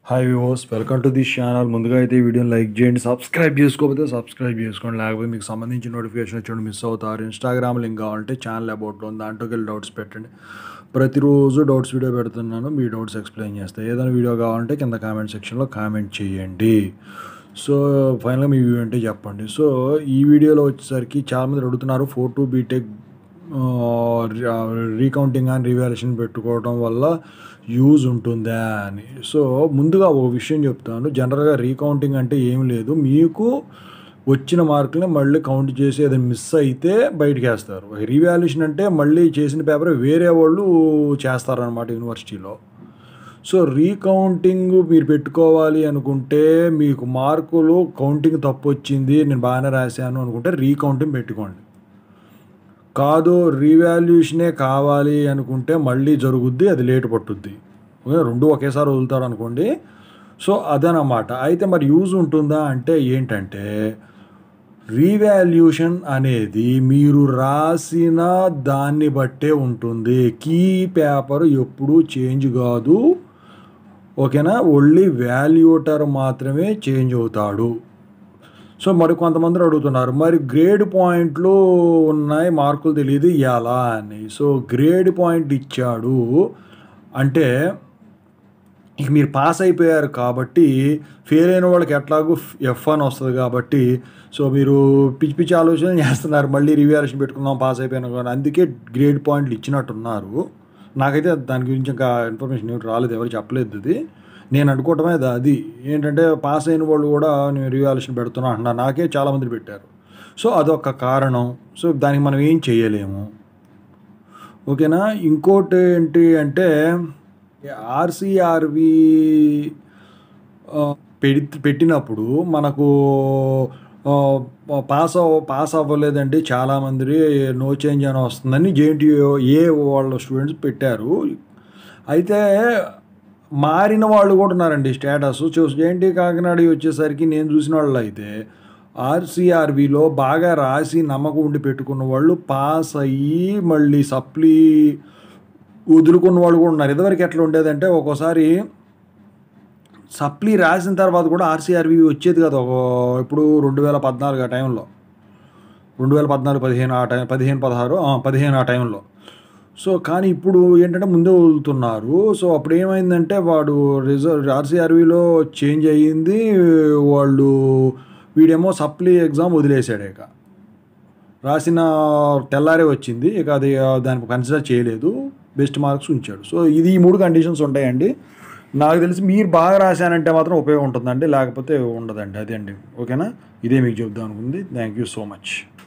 hi vivos welcome to this channel ముందుగా అయితే ఈ వీడియోని లైక్ చేయండి సబ్స్క్రైబ్ చేసుకోకపోతే సబ్స్క్రైబ్ చేసుకోండి లేకపోతే మీకు సంబంధించిన నోటిఫికేషన్ వచ్చి మిస్ అవుతారు ఇన్స్టాగ్రామ్ లింక్ కావాలంటే ఛానల్ అబౌట్లో ఉంది దాంట్లోకి వెళ్ళి డౌట్స్ పెట్టండి ప్రతిరోజు డౌట్స్ వీడియో పెడుతున్నాను మీ డౌట్స్ ఎక్స్ప్లెయిన్ చేస్తాను ఏదైనా వీడియో కావాలంటే కింద కామెంట్ సెక్షన్లో కామెంట్ చేయండి సో ఫైనల్గా మీ వ్యూ అంటే చెప్పండి సో ఈ వీడియోలో వచ్చేసరికి చాలామంది అడుగుతున్నారు four two BTech recounting and revaluation పెట్టుకోవడం వల్ల యూజ్ ఉంటుందా అని సో ముందుగా ఒక విషయం చెప్తాను జనరల్గా రీకౌంటింగ్ అంటే ఏం లేదు మీకు వచ్చిన మార్కుల్ని మళ్ళీ కౌంట్ చేసి ఏదైనా మిస్ అయితే బయటకు వేస్తారు రీవాల్యుయేషన్ అంటే మళ్ళీ చేసిన పేపర్ వేరే వాళ్ళు చేస్తారనమాట యూనివర్సిటీలో సో రీకౌంటింగ్ మీరు పెట్టుకోవాలి అనుకుంటే మీకు మార్కులు కౌంటింగ్ తప్పు వచ్చింది నేను బాగానే రాశాను అనుకుంటే రీకౌంటింగ్ పెట్టుకోండి కాదు రీవాల్యుయేషనే కావాలి అనుకుంటే మళ్ళీ జరుగుద్ది అది లేటు పట్టుద్ది ఓకే రెండు ఒకేసారి వదులుతారు అనుకోండి సో అదనమాట అయితే మరి యూజ్ ఉంటుందా అంటే ఏంటంటే రీవాల్యుయేషన్ అనేది మీరు రాసిన దాన్ని బట్టే ఉంటుంది కీ పేపర్ ఎప్పుడూ చేంజ్ కాదు ఓకేనా ఓన్లీ వాల్యూటర్ మాత్రమే చేంజ్ అవుతాడు సో మరి కొంతమంది అడుగుతున్నారు మరి గ్రేడ్ పాయింట్లు ఉన్నాయి మార్కులు తెలియదు ఎలా అని సో గ్రేడ్ పాయింట్ ఇచ్చాడు అంటే ఇక మీరు పాస్ అయిపోయారు కాబట్టి ఫెయిల్ అయిన వాళ్ళకి ఎట్లాగూ ఎఫ్ అని వస్తుంది కాబట్టి సో మీరు పిచ్చి పిచ్చి ఆలోచన చేస్తున్నారు మళ్ళీ రివాల్యూషన్ పెట్టుకుందాం పాస్ అయిపోయినా కానీ అందుకే గ్రేడ్ పాయింట్లు ఇచ్చినట్టున్నారు నాకైతే దాని గురించి ఇంకా ఇన్ఫర్మేషన్ ఏమిటి రాలేదు ఎవరు చెప్పలేదు అది నేను అనుకోవటమే అది అది ఏంటంటే పాస్ అయిన వాళ్ళు కూడా నేను రివాల్యూషన్ పెడుతున్నా అంటున్నారు నాకే చాలామంది పెట్టారు సో అదొక కారణం సో దానికి మనం ఏం చేయలేము ఓకేనా ఇంకోటి ఏంటి అంటే ఆర్సీఆర్వి పెడి పెట్టినప్పుడు మనకు పాస్ అవ పాస్ అవ్వలేదండి చాలామంది నో చేంజ్ అని వస్తుందని జేఎన్టీయూ ఏ వాళ్ళ స్టూడెంట్స్ పెట్టారు అయితే మారిన వాళ్ళు కూడా ఉన్నారండి స్టేటస్ చూసి జేఎన్టీ కాకినాడ వచ్చేసరికి నేను చూసిన వాళ్ళు అయితే ఆర్సీఆర్విలో బాగా రాసి నమ్మకం ఉండి పెట్టుకున్న వాళ్ళు పాస్ అయ్యి మళ్ళీ సప్లీ వదులుకున్న వాళ్ళు కూడా ఉన్నారు ఇదివరకు ఎట్లా ఉండేదంటే ఒక్కోసారి సప్లీ రాసిన తర్వాత కూడా ఆర్సీఆర్వి వచ్చేది కదా ఒక ఇప్పుడు రెండు వేల పద్నాలుగు ఆ టైంలో రెండు వేల పద్నాలుగు పదిహేను ఆ టైం పదిహేను పదహారు పదిహేను ఆ టైంలో సో కానీ ఇప్పుడు ఏంటంటే ముందే వదులుతున్నారు సో అప్పుడు ఏమైందంటే వాడు రిజర్వ్ ఆర్సీఆర్విలో చేంజ్ అయ్యింది వాళ్ళు వీడేమో సప్లీ ఎగ్జామ్ వదిలేశాడు ఇక రాసిన తెల్లారే వచ్చింది ఇక అది దానికి కన్సిడర్ చేయలేదు బెస్ట్ మార్క్స్ ఉంచాడు సో ఇది ఈ మూడు కండిషన్స్ ఉంటాయండి నాకు తెలిసి మీరు బాగా రాశానంటే మాత్రం ఉపయోగం ఉంటుందండి లేకపోతే ఉండదండి అదే అండి ఓకేనా ఇదే మీకు చెప్దాం అనుకుంది థ్యాంక్ యూ సో మచ్